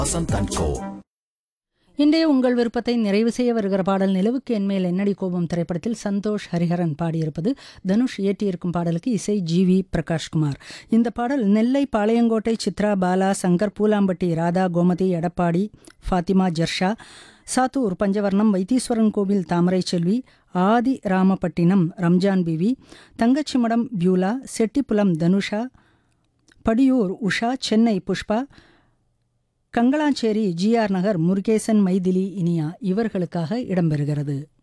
Vasanth and கோ இன்றைய உங்கள் விருப்பத்தை நிறைவு செய்ய வருகிற பாடல் நிலவுக்கு என்மேல் என்னடி கோபம் திரைப்படத்தில் சந்தோஷ் ஹரிஹரன் பாடியிருப்பது தனுஷ் இயற்றியிருக்கும் பாடலுக்கு இசை ஜி வி பிரகாஷ்குமார் இந்த பாடல் நெல்லை Palayamkottai Chitra Bala Shankar Poolampatti Radha Gomathi Edappadi Fathima ஜர்ஷா Sattur Panchavarnam Vaitheeswaran Kovil Thamarai Selvi Adhi Ramappattinam Ramzan PV Thangachimadam Beulah Chettipulam Dhanusha Padiyur Usha Chennai Pushpa Kangalancheri GR Nagar Murugesan Mythili Iniya இவர்களுக்காக இடம்பெறுகிறது